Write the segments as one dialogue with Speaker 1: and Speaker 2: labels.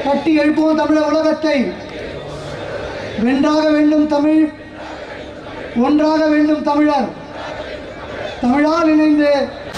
Speaker 1: கட்டி எழுப்புவோம் தமிழ உலகத்தை வென்றாக வேண்டும் தமிழ் ஒன்றாக வேண்டும் தமிழர் தமிழால் இணைந்து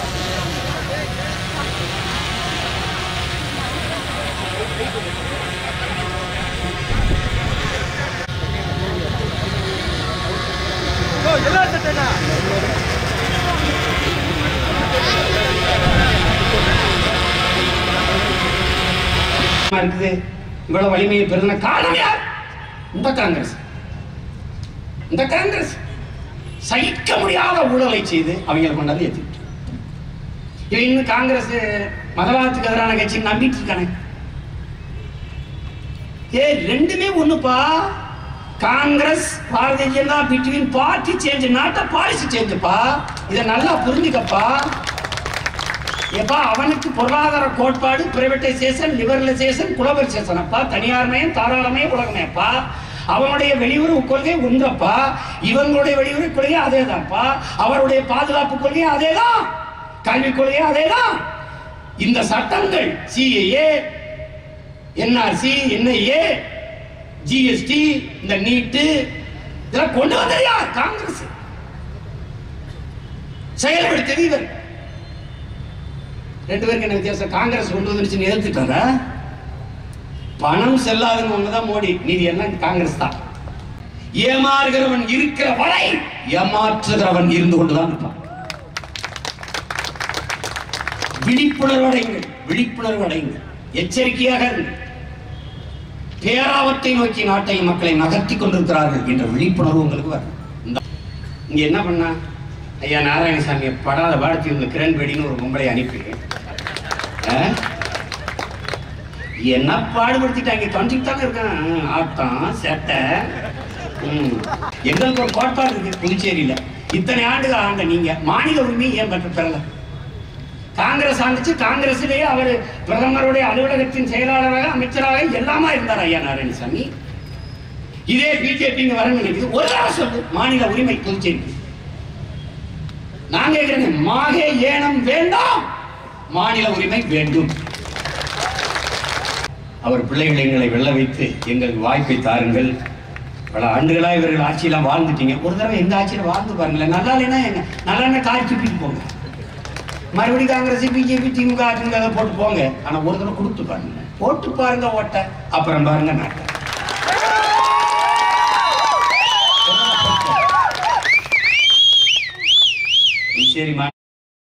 Speaker 2: இருக்குது இவ்வளவு வலிமையை பெருன காரணம் யார் இந்த காங்கிரஸ் இந்த காங்கிரஸ் சகிக்க முடியாத ஊழலை செய்து அவங்களை கொண்டாந்து ஏற்றிட்டு இவன் இன்னும் காங்கிரஸ் மதவாதத்துக்கு எதிரான கட்சி நம்பிட்டு இருக்கானே ஏ ரெண்டுமே ஒண்ணுப்பா Congress Bharatiya Janata between party change நாட்ட பாலிசி சேஞ்சுப்பா இதை நல்லா புரிஞ்சுக்கப்பா எப்பா அவனுக்கு பொருளாதார கோட்பாடு பிரைவேட்டைசேஷன் லிபரலைசேஷன் குளோபலைசேஷன் அப்பா தனியார்மயம் தாராளமயம் உலகமயப்பா அவனுடைய வெளியுறவு கொள்கை ஒன்றப்பா இவங்களுடைய வெளியுறவு கொள்கை அதேதான்ப்பா அவருடைய பாதுகாப்பு கொள்கை அதேதான் கல்விக் கொள்கை அதேதான் இந்த சட்டங்கள் சிஏஏ என்ஆர்சி என்ஐஏ ஜிஎஸ்டி இந்த நீட்டு இதெல்லாம் கொண்டு வந்தது யார் காங்கிரஸ் செயல்படுத்தது இவர் ரெண்டு பேருக்கு என்ன வித்தியாசம் காங்கிரஸ் கொண்டு வந்துருச்சுன்னு எதிர்த்துட்டாரா பணம் செல்லாதவங்க தான் மோடி நீதி எல்லாம் காங்கிரஸ் தான் ஏமாறுகிறவன் இருக்கிற வரை ஏமாற்றுகிறவன் இருந்து கொண்டுதான் இருப்பான் விழிப்புணர்வு அடையுங்கள் விழிப்புணர்வு அடையுங்கள் எச்சரிக்கையாக இருங்கள் பேராபத்தை நோக்கி நாட்டை மக்களை நகர்த்தி கொண்டிருக்கிறார்கள் என்ற விழிப்புணர்வு உங்களுக்கு வரும் இந்த- இங்க என்ன பண்ணா ஐயா நாராயணசாமியை படாத பாடத்தில் இந்த கிரண்பேடின்னு ஒரு பொம்பளை அனுப்பி ஆ? என்ன பாடுபடுத்திட்டாங்க தொண்டிட்டு தானே இருக்கான் ஆ, ஆட்டம் சேட்டை ம். எங்களுக்கு ஒரு கோட்பாடு இருக்கு புதுச்சேரியில இத்தனை ஆண்டுகள் ஆண்ட நீங்க மாநில உரிமை ஏன் பெற்ற பெறல காங்கிரஸ் ஆண்டுச்சு காங்கிரஸிலேயே அவர் பிரதமருடைய அலுவலகத்தின் செயலாளராக அமைச்சராக எல்லாமா இருந்தார் ஐயா நாராயணசாமி இதே பிஜேபி இங்க வர நினைக்குது ஒரு தடவை சொல்லு மாநில உரிமை புதுச்சேரி நான் கேட்கிறேன் மாகே ஏனம் வேண்டாம் மாநில உரிமை வேண்டும் அவர் பிள்ளைகள் எங்களை வெல்ல வைத்து எங்களுக்கு வாய்ப்பை தாருங்கள் பல ஆண்டுகளா இவர்கள் ஆட்சியெல்லாம் வாழ்ந்துட்டீங்க ஒரு தடவை எந்த ஆட்சியில வாழ்ந்து பாருங்களேன் நல்லா இல்லைன்னா என்ன நல்லா என்ன காய் துப்பிட்டு போங்க மறுபடியும் காங்கிரஸ் பிஜேபி திமுக அதிமுக அதை போட்டு போங்க ஆனா ஒரு தடவை கொடுத்து பாருங்க போட்டு பாருங்க ஓட்ட அப்புறம் பாருங்க நாட்டை சரிம்மா